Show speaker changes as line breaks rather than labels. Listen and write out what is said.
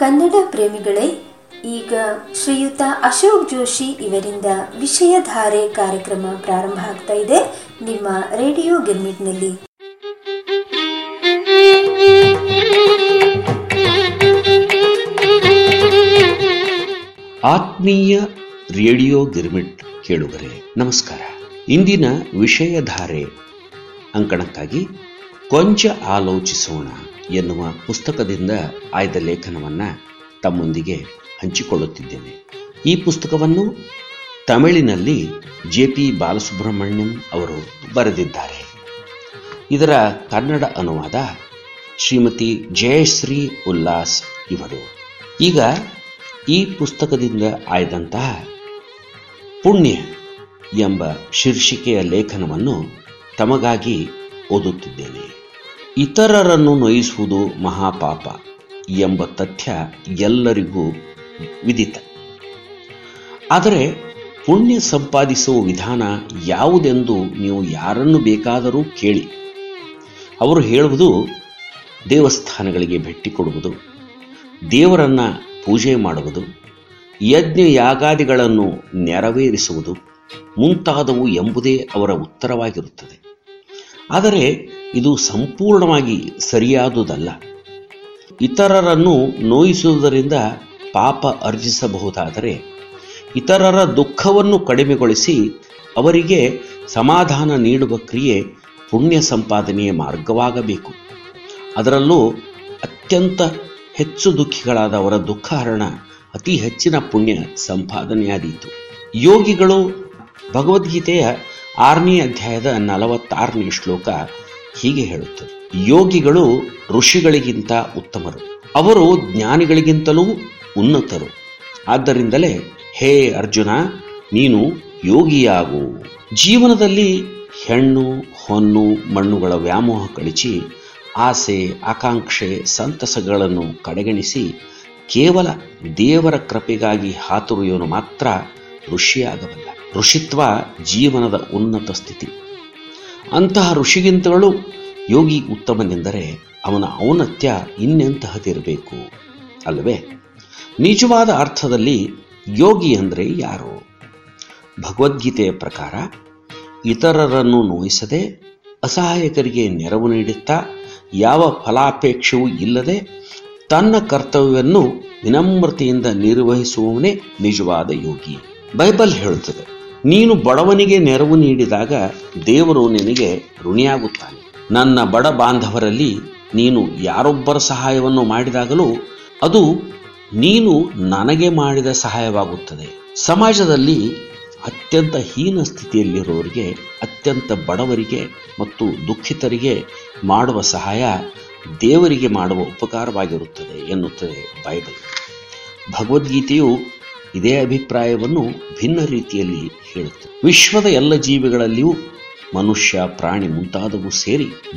ಕನ್ನಡ ಪ್ರೇಮಿಗಳೇ ಈಗ ಶ್ರೀಯುತ ಅಶೋಕ್ ಜೋಶಿ ಇವರಿಂದ ವಿಷಯಧಾರೆ ಕಾರ್ಯಕ್ರಮ ಪ್ರಾರಂಭ ಆಗ್ತಾ ಇದೆ ನಿಮ್ಮ ರೇಡಿಯೋ ಗಿರ್ಮಿಟ್ನಲ್ಲಿ
ಆತ್ಮೀಯ ರೇಡಿಯೋ ಗಿರ್ಮಿಟ್ ಕೇಳುಗರೆ ನಮಸ್ಕಾರ ಇಂದಿನ ವಿಷಯಧಾರೆ ಅಂಕಣಕ್ಕಾಗಿ ಕೊಂಚ ಆಲೋಚಿಸೋಣ ಎನ್ನುವ ಪುಸ್ತಕದಿಂದ ಆಯ್ದ ಲೇಖನವನ್ನ ತಮ್ಮೊಂದಿಗೆ ಹಂಚಿಕೊಳ್ಳುತ್ತಿದ್ದೇನೆ ಈ ಪುಸ್ತಕವನ್ನು ತಮಿಳಿನಲ್ಲಿ ಜೆ ಪಿ ಬಾಲಸುಬ್ರಹ್ಮಣ್ಯಂ ಅವರು ಬರೆದಿದ್ದಾರೆ ಇದರ ಕನ್ನಡ ಅನುವಾದ ಶ್ರೀಮತಿ ಜಯಶ್ರೀ ಉಲ್ಲಾಸ್ ಇವರು ಈಗ ಈ ಪುಸ್ತಕದಿಂದ ಆಯ್ದಂತಹ ಪುಣ್ಯ ಎಂಬ ಶೀರ್ಷಿಕೆಯ ಲೇಖನವನ್ನು ತಮಗಾಗಿ ಓದುತ್ತಿದ್ದೇನೆ ಇತರರನ್ನು ನೋಯಿಸುವುದು ಮಹಾಪಾಪ ಎಂಬ ತಥ್ಯ ಎಲ್ಲರಿಗೂ ವಿದಿತ ಆದರೆ ಪುಣ್ಯ ಸಂಪಾದಿಸುವ ವಿಧಾನ ಯಾವುದೆಂದು ನೀವು ಯಾರನ್ನು ಬೇಕಾದರೂ ಕೇಳಿ ಅವರು ಹೇಳುವುದು ದೇವಸ್ಥಾನಗಳಿಗೆ ಭೇಟಿ ಕೊಡುವುದು ದೇವರನ್ನ ಪೂಜೆ ಮಾಡುವುದು ಯಜ್ಞ ಯಾಗಾದಿಗಳನ್ನು ನೆರವೇರಿಸುವುದು ಮುಂತಾದವು ಎಂಬುದೇ ಅವರ ಉತ್ತರವಾಗಿರುತ್ತದೆ ಆದರೆ ಇದು ಸಂಪೂರ್ಣವಾಗಿ ಸರಿಯಾದುದಲ್ಲ ಇತರರನ್ನು ನೋಯಿಸುವುದರಿಂದ ಪಾಪ ಅರ್ಜಿಸಬಹುದಾದರೆ ಇತರರ ದುಃಖವನ್ನು ಕಡಿಮೆಗೊಳಿಸಿ ಅವರಿಗೆ ಸಮಾಧಾನ ನೀಡುವ ಕ್ರಿಯೆ ಪುಣ್ಯ ಸಂಪಾದನೆಯ ಮಾರ್ಗವಾಗಬೇಕು ಅದರಲ್ಲೂ ಅತ್ಯಂತ ಹೆಚ್ಚು ದುಃಖಿಗಳಾದವರ ದುಃಖಹರಣ ಅತಿ ಹೆಚ್ಚಿನ ಪುಣ್ಯ ಸಂಪಾದನೆಯಾದೀತು ಯೋಗಿಗಳು ಭಗವದ್ಗೀತೆಯ ಆರನೇ ಅಧ್ಯಾಯದ ನಲವತ್ತಾರನೇ ಶ್ಲೋಕ ಹೀಗೆ ಹೇಳುತ್ತದೆ ಯೋಗಿಗಳು ಋಷಿಗಳಿಗಿಂತ ಉತ್ತಮರು ಅವರು ಜ್ಞಾನಿಗಳಿಗಿಂತಲೂ ಉನ್ನತರು ಆದ್ದರಿಂದಲೇ ಹೇ ಅರ್ಜುನ ನೀನು ಯೋಗಿಯಾಗು ಜೀವನದಲ್ಲಿ ಹೆಣ್ಣು ಹೊನ್ನು ಮಣ್ಣುಗಳ ವ್ಯಾಮೋಹ ಕಳಿಸಿ ಆಸೆ ಆಕಾಂಕ್ಷೆ ಸಂತಸಗಳನ್ನು ಕಡೆಗಣಿಸಿ ಕೇವಲ ದೇವರ ಕೃಪೆಗಾಗಿ ಹಾತುರಿಯೋನು ಮಾತ್ರ ಋಷಿಯಾಗಬಲ್ಲ ಋಷಿತ್ವ ಜೀವನದ ಉನ್ನತ ಸ್ಥಿತಿ ಅಂತಹ ಋಷಿಗಿಂತಲೂ ಯೋಗಿ ಉತ್ತಮನೆಂದರೆ ಅವನ ಔನ್ನತ್ಯ ಇನ್ನೆಂತಹದಿರಬೇಕು ಅಲ್ಲವೇ ನಿಜವಾದ ಅರ್ಥದಲ್ಲಿ ಯೋಗಿ ಅಂದರೆ ಯಾರು ಭಗವದ್ಗೀತೆಯ ಪ್ರಕಾರ ಇತರರನ್ನು ನೋಯಿಸದೆ ಅಸಹಾಯಕರಿಗೆ ನೆರವು ನೀಡುತ್ತಾ ಯಾವ ಫಲಾಪೇಕ್ಷವೂ ಇಲ್ಲದೆ ತನ್ನ ಕರ್ತವ್ಯವನ್ನು ವಿನಮ್ರತೆಯಿಂದ ನಿರ್ವಹಿಸುವವನೇ ನಿಜವಾದ ಯೋಗಿ ಬೈಬಲ್ ಹೇಳುತ್ತದೆ ನೀನು ಬಡವನಿಗೆ ನೆರವು ನೀಡಿದಾಗ ದೇವರು ನಿನಗೆ ಋಣಿಯಾಗುತ್ತಾನೆ ನನ್ನ ಬಡ ಬಾಂಧವರಲ್ಲಿ ನೀನು ಯಾರೊಬ್ಬರ ಸಹಾಯವನ್ನು ಮಾಡಿದಾಗಲೂ ಅದು ನೀನು ನನಗೆ ಮಾಡಿದ ಸಹಾಯವಾಗುತ್ತದೆ ಸಮಾಜದಲ್ಲಿ ಅತ್ಯಂತ ಹೀನ ಸ್ಥಿತಿಯಲ್ಲಿರುವವರಿಗೆ ಅತ್ಯಂತ ಬಡವರಿಗೆ ಮತ್ತು ದುಃಖಿತರಿಗೆ ಮಾಡುವ ಸಹಾಯ ದೇವರಿಗೆ ಮಾಡುವ ಉಪಕಾರವಾಗಿರುತ್ತದೆ ಎನ್ನುತ್ತದೆ ಬೈಬಲ್ ಭಗವದ್ಗೀತೆಯು ಇದೇ ಅಭಿಪ್ರಾಯವನ್ನು ಭಿನ್ನ ರೀತಿಯಲ್ಲಿ ಹೇಳುತ್ತದೆ ವಿಶ್ವದ ಎಲ್ಲ ಜೀವಿಗಳಲ್ಲಿಯೂ ಮನುಷ್ಯ ಪ್ರಾಣಿ ಮುಂತಾದವು ಸೇರಿ